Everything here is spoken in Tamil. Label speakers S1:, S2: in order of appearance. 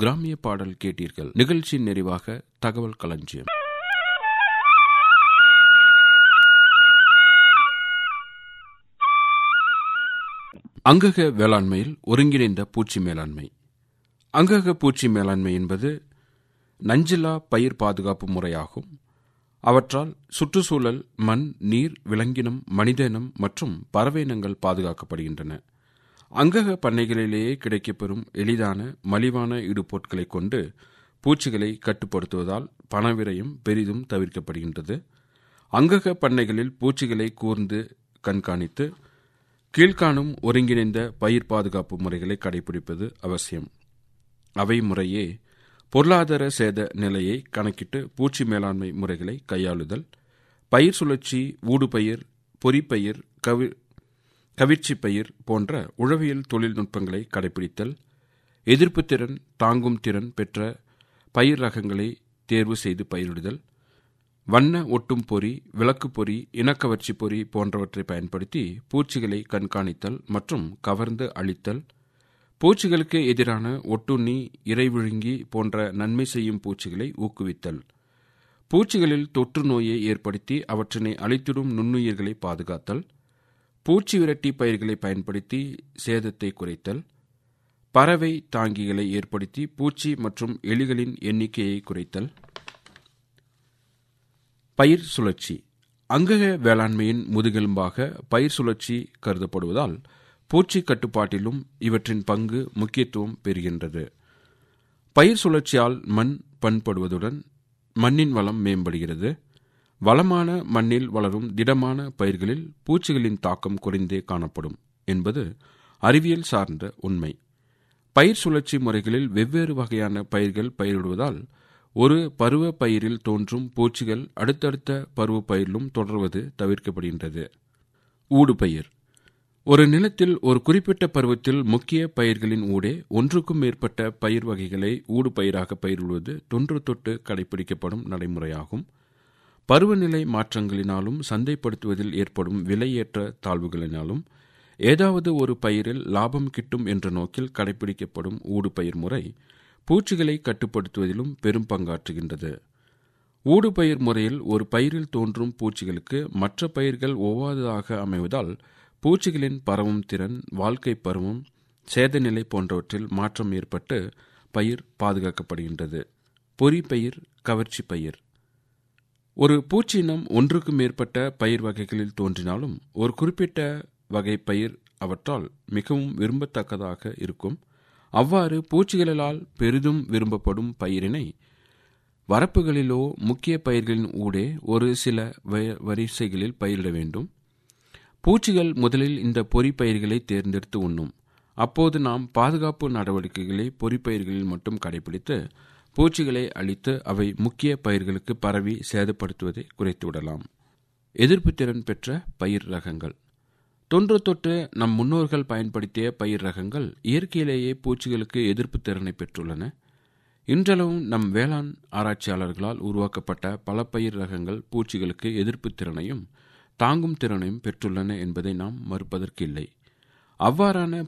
S1: கிராமிய பாடல் கேட்டீர்கள் நிகழ்ச்சி நிறைவாக தகவல் களஞ்சியம் அங்கக வேளாண்மையில் ஒருங்கிணைந்த பூச்சி மேலாண்மை அங்கக பூச்சி மேலாண்மை என்பது நஞ்சில்லா பயிர் பாதுகாப்பு முறையாகும் அவற்றால் சுற்றுச்சூழல் மண் நீர் விலங்கினம் மனிதனம் மற்றும் பறவையினங்கள் பாதுகாக்கப்படுகின்றன அங்கக பண்ணைகளிலேயே கிடைக்கப்பெறும் எளிதான மலிவான இடுபொருட்களை கொண்டு பூச்சிகளை கட்டுப்படுத்துவதால் பணவிரயம் பெரிதும் தவிர்க்கப்படுகின்றது அங்கக பண்ணைகளில் பூச்சிகளை கூர்ந்து கண்காணித்து கீழ்காணும் ஒருங்கிணைந்த பயிர் பாதுகாப்பு முறைகளை கடைபிடிப்பது அவசியம் அவை முறையே பொருளாதார சேத நிலையை கணக்கிட்டு பூச்சி மேலாண்மை முறைகளை கையாளுதல் பயிர் சுழற்சி ஊடுபயிர் பொறிப்பயிர் கவி கவிர்ச்சி பயிர் போன்ற உழவியல் தொழில்நுட்பங்களை கடைபிடித்தல் எதிர்ப்பு திறன் தாங்கும் திறன் பெற்ற பயிர் ரகங்களை தேர்வு செய்து பயிரிடுதல் வண்ண ஒட்டும் பொறி விளக்கு பொறி இனக்கவர்ச்சி பொறி போன்றவற்றை பயன்படுத்தி பூச்சிகளை கண்காணித்தல் மற்றும் கவர்ந்து அழித்தல் பூச்சிகளுக்கு எதிரான ஒட்டுண்ணி இறைவிழுங்கி போன்ற நன்மை செய்யும் பூச்சிகளை ஊக்குவித்தல் பூச்சிகளில் தொற்று நோயை ஏற்படுத்தி அவற்றினை அழித்திடும் நுண்ணுயிர்களை பாதுகாத்தல் பூச்சி விரட்டி பயிர்களை பயன்படுத்தி சேதத்தை குறைத்தல் பறவை தாங்கிகளை ஏற்படுத்தி பூச்சி மற்றும் எலிகளின் எண்ணிக்கையை குறைத்தல் பயிர் சுழற்சி அங்கக வேளாண்மையின் முதுகெலும்பாக பயிர் சுழற்சி கருதப்படுவதால் பூச்சி கட்டுப்பாட்டிலும் இவற்றின் பங்கு முக்கியத்துவம் பெறுகின்றது பயிர் சுழற்சியால் மண் பண்படுவதுடன் மண்ணின் வளம் மேம்படுகிறது வளமான மண்ணில் வளரும் திடமான பயிர்களில் பூச்சிகளின் தாக்கம் குறைந்தே காணப்படும் என்பது அறிவியல் சார்ந்த உண்மை பயிர் சுழற்சி முறைகளில் வெவ்வேறு வகையான பயிர்கள் பயிரிடுவதால் ஒரு பருவ பயிரில் தோன்றும் பூச்சிகள் அடுத்தடுத்த பருவ பயிரிலும் தொடர்வது தவிர்க்கப்படுகின்றது ஊடுபயிர் ஒரு நிலத்தில் ஒரு குறிப்பிட்ட பருவத்தில் முக்கிய பயிர்களின் ஊடே ஒன்றுக்கும் மேற்பட்ட பயிர் வகைகளை ஊடு பயிராக பயிரிடுவது தொன்று தொட்டு கடைபிடிக்கப்படும் நடைமுறையாகும் பருவநிலை மாற்றங்களினாலும் சந்தைப்படுத்துவதில் ஏற்படும் விலையேற்ற தாழ்வுகளினாலும் ஏதாவது ஒரு பயிரில் லாபம் கிட்டும் என்ற நோக்கில் கடைபிடிக்கப்படும் ஊடுபயிர் முறை பூச்சிகளை கட்டுப்படுத்துவதிலும் பெரும் பங்காற்றுகின்றது ஊடுபயிர் முறையில் ஒரு பயிரில் தோன்றும் பூச்சிகளுக்கு மற்ற பயிர்கள் ஒவ்வாததாக அமைவதால் பூச்சிகளின் பரவும் திறன் வாழ்க்கை பருவம் சேதநிலை போன்றவற்றில் மாற்றம் ஏற்பட்டு பயிர் பாதுகாக்கப்படுகின்றது பொறி பயிர் கவர்ச்சி பயிர் ஒரு பூச்சியினம் ஒன்றுக்கு மேற்பட்ட பயிர் வகைகளில் தோன்றினாலும் ஒரு குறிப்பிட்ட வகை பயிர் அவற்றால் மிகவும் விரும்பத்தக்கதாக இருக்கும் அவ்வாறு பூச்சிகளால் பெரிதும் விரும்பப்படும் பயிரினை வரப்புகளிலோ முக்கிய பயிர்களின் ஊடே ஒரு சில வரிசைகளில் பயிரிட வேண்டும் பூச்சிகள் முதலில் இந்த பொறி பயிர்களை தேர்ந்தெடுத்து உண்ணும் அப்போது நாம் பாதுகாப்பு நடவடிக்கைகளை பொறிப்பயிர்களில் மட்டும் கடைபிடித்து பூச்சிகளை அழித்து அவை முக்கிய பயிர்களுக்கு பரவி சேதப்படுத்துவதை குறைத்துவிடலாம் எதிர்ப்பு திறன் பெற்ற பயிர் ரகங்கள் தொன்று தொட்டு நம் முன்னோர்கள் பயன்படுத்திய பயிர் ரகங்கள் இயற்கையிலேயே பூச்சிகளுக்கு எதிர்ப்பு திறனை பெற்றுள்ளன இன்றளவும் நம் வேளாண் ஆராய்ச்சியாளர்களால் உருவாக்கப்பட்ட பல பயிர் ரகங்கள் பூச்சிகளுக்கு எதிர்ப்பு திறனையும் தாங்கும் திறனையும் பெற்றுள்ளன என்பதை நாம் மறுப்பதற்கில்லை அவ்வாறான